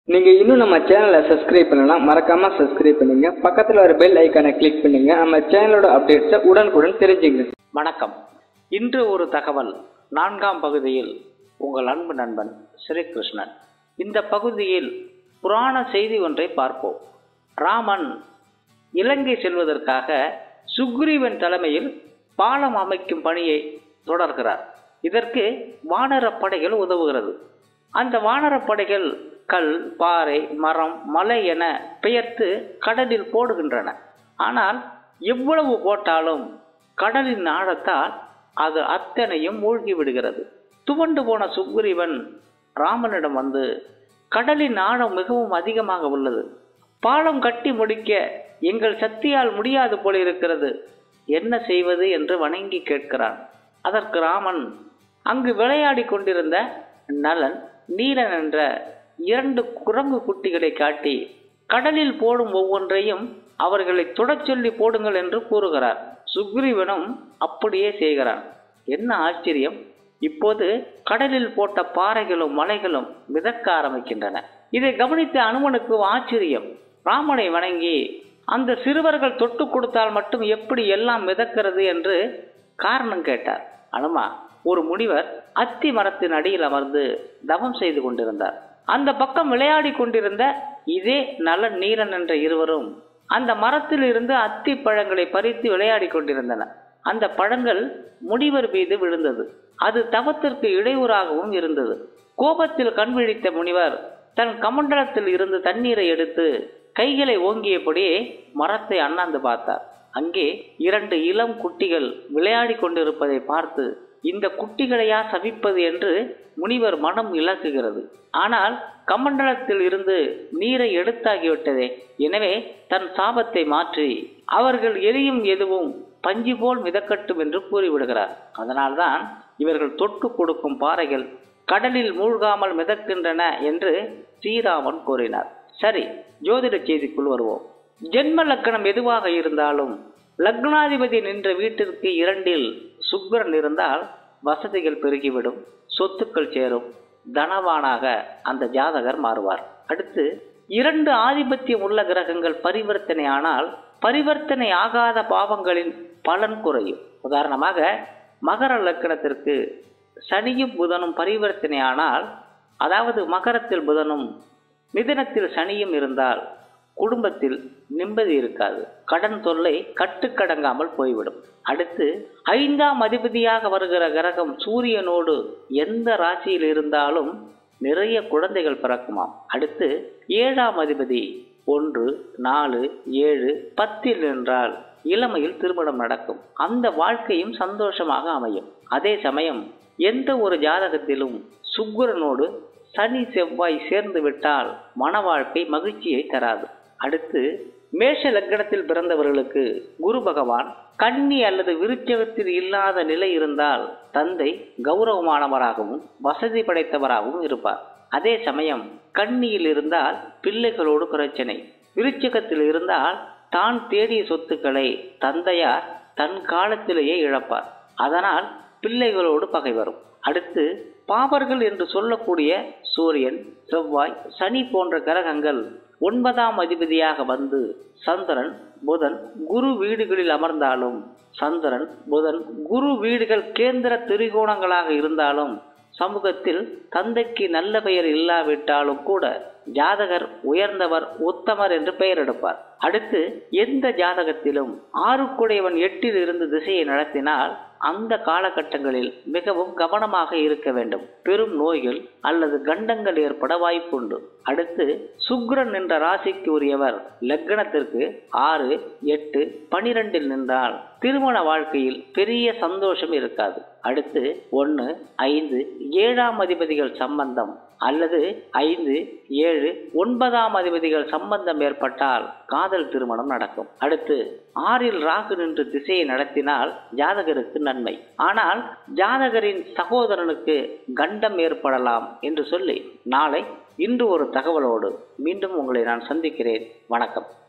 நீங்க இன்னும் நம்ம சேனலை சப்ஸ்கிரைப் பண்ணலாம் மறக்காம சப்ஸ்கிரைப் பண்ணுங்க பக்கத்துல ஒரு பெல் ஐக்கானை கிளிக் பண்ணுங்க நம்ம சேனலோட அப்டேட்ஸை உடனுக்குடன் தெரிஞ்சுங்க வணக்கம் இன்று ஒரு தகவல் நான்காம் பகுதியில் உங்கள் அன்பு நண்பன் ஸ்ரீகிருஷ்ணன் இந்த பகுதியில் புராண செய்தி ஒன்றை பார்ப்போம் ராமன் இலங்கை செல்வதற்காக சுக்ரீவன் தலைமையில் பாலம் அமைக்கும் பணியை தொடர்கிறார் இதற்கு வானரப் படைகள் உதவுகிறது அந்த வானரப் படைகள் கல் பாறை மரம் மலை என பெயர்த்து கடலில் போடுகின்றன ஆனால் எவ்வளவு போட்டாலும் கடலின் ஆழத்தால் அது அத்தனையும் மூழ்கி விடுகிறது துவண்டு போன சுக்ரீவன் ராமனிடம் வந்து கடலின் ஆழம் மிகவும் அதிகமாக உள்ளது பாலம் கட்டி முடிக்க எங்கள் சக்தியால் முடியாது போல இருக்கிறது என்ன செய்வது என்று வணங்கி கேட்கிறான் அதற்கு ராமன் அங்கு விளையாடி கொண்டிருந்த நலன் நீலன் என்ற இரண்டு குரங்கு குட்டிகளை காட்டி கடலில் போடும் ஒவ்வொன்றையும் அவர்களை தொடச் சொல்லி போடுங்கள் என்று கூறுகிறார் சுக்ரீவனும் அப்படியே செய்கிறான் என்ன ஆச்சரியம் இப்போது கடலில் போட்ட பாறைகளும் மலைகளும் மிதக்க ஆரம்பிக்கின்றன இதை கவனித்த அனுமனுக்கு ஆச்சரியம் ராமனை வணங்கி அந்த சிறுவர்கள் தொட்டு கொடுத்தால் மட்டும் எப்படி எல்லாம் மிதக்கிறது என்று காரணம் கேட்டார் அனுமா ஒரு முனிவர் அத்தி மரத்தின் அடியில் அமர்ந்து தவம் செய்து கொண்டிருந்தார் அந்த பக்கம் விளையாடி கொண்டிருந்த இதே நலன் நீரன் என்ற இருவரும் அந்த மரத்தில் இருந்து அத்தி பழங்களை பறித்து விளையாடி கொண்டிருந்தன அந்த பழங்கள் முனிவர் மீது விழுந்தது அது தவத்திற்கு இடையூறாகவும் இருந்தது கோபத்தில் கண் விழித்த முனிவர் தன் கமண்டலத்தில் இருந்து தண்ணீரை எடுத்து கைகளை ஓங்கியபடியே மரத்தை அண்ணாந்து பார்த்தார் அங்கே இரண்டு இளம் குட்டிகள் விளையாடி கொண்டிருப்பதை பார்த்து இந்த குட்டிகளையா சபிப்பது என்று முனிவர் மனம் இலக்குகிறது ஆனால் கமண்டலத்தில் இருந்து நீரை எடுத்தாகிவிட்டதே எனவே தன் சாபத்தை மாற்றி அவர்கள் எரியும் எதுவும் பஞ்சு போல் மிதக்கட்டும் என்று கூறிவிடுகிறார் அதனால்தான் இவர்கள் தொட்டு கொடுக்கும் பாறைகள் கடலில் மூழ்காமல் மிதக்கின்றன என்று ஸ்ரீராமன் கூறினார் சரி ஜோதிட செய்திக்குள் வருவோம் ஜென்ம லக்கணம் எதுவாக இருந்தாலும் லக்னாதிபதி நின்ற வீட்டிற்கு இரண்டில் சுக்கிரன் இருந்தால் வசதிகள் பெருகிவிடும் சொத்துக்கள் சேரும் தனவானாக அந்த ஜாதகர் மாறுவார் அடுத்து இரண்டு ஆதிபத்தியம் உள்ள கிரகங்கள் பரிவர்த்தனை ஆனால் பரிவர்த்தனை ஆகாத பாவங்களின் பலன் குறையும் உதாரணமாக மகர லக்கணத்திற்கு சனியும் புதனும் பரிவர்த்தனை ஆனால் அதாவது மகரத்தில் புதனும் மிதனத்தில் சனியும் இருந்தால் குடும்பத்தில் நிம்மதி இருக்காது கடன் தொல்லை கட்டுக்கடங்காமல் போய்விடும் அடுத்து ஐந்தாம் அதிபதியாக வருகிற கிரகம் சூரியனோடு எந்த ராசியில் இருந்தாலும் நிறைய குழந்தைகள் பிறக்குமாம் அடுத்து ஏழாம் அதிபதி ஒன்று நாலு ஏழு பத்தில் நின்றால் இளமையில் திருமணம் நடக்கும் அந்த வாழ்க்கையும் சந்தோஷமாக அமையும் அதே சமயம் எந்த ஒரு ஜாதகத்திலும் சுக்கிரனோடு சனி செவ்வாய் சேர்ந்து விட்டால் மன வாழ்க்கை மகிழ்ச்சியை தராது அடுத்து மேஷ லக்கணத்தில் பிறந்தவர்களுக்கு குரு பகவான் கன்னி அல்லது விருச்சகத்தில் இல்லாத நிலை இருந்தால் தந்தை கௌரவமானவராகவும் வசதி படைத்தவராகவும் இருப்பார் அதே சமயம் கன்னியில் இருந்தால் பிள்ளைகளோடு பிரச்சனை விருச்சகத்தில் இருந்தால் தான் தேடிய சொத்துக்களை தந்தையார் தன் காலத்திலேயே இழப்பார் அதனால் பிள்ளைகளோடு பகை வரும் அடுத்து பாவர்கள் என்று சொல்லக்கூடிய சூரியன் செவ்வாய் சனி போன்ற கிரகங்கள் ஒன்பதாம் அதிபதியாக வந்து சந்திரன் புதன் குரு வீடுகளில் அமர்ந்தாலும் சந்திரன் புதன் குரு வீடுகள் கேந்திர திரிகோணங்களாக இருந்தாலும் சமூகத்தில் தந்தைக்கு நல்ல பெயர் இல்லாவிட்டாலும் கூட ஜாதகர் உயர்ந்தவர் உத்தமர் என்று பெயர் எடுப்பார் அடுத்து எந்த ஜாதகத்திலும் ஆறுக்குடையவன் எட்டில் இருந்து திசையை நடத்தினால் அந்த காலகட்டங்களில் மிகவும் கவனமாக இருக்க வேண்டும் பெரும் நோய்கள் அல்லது கண்டங்கள் ஏற்பட வாய்ப்புண்டு அடுத்து சுக்ரன் என்ற ராசிக்கு உரியவர் லக்னத்திற்கு ஆறு எட்டு பனிரெண்டில் நின்றால் திருமண வாழ்க்கையில் பெரிய சந்தோஷம் இருக்காது அடுத்து ஒன்று ஐந்து ஏழாம் அதிபதிகள் சம்பந்தம் அல்லது ஐந்து ஏழு ஒன்பதாம் அதிபதிகள் சம்பந்தம் ஏற்பட்டால் காதல் திருமணம் நடக்கும் அடுத்து ஆறில் ராகு நின்று திசையை நடத்தினால் ஜாதகருக்கு நன்மை ஆனால் ஜாதகரின் சகோதரனுக்கு கண்டம் ஏற்படலாம் என்று சொல்லி நாளை இன்று ஒரு தகவலோடு மீண்டும் உங்களை நான் சந்திக்கிறேன் வணக்கம்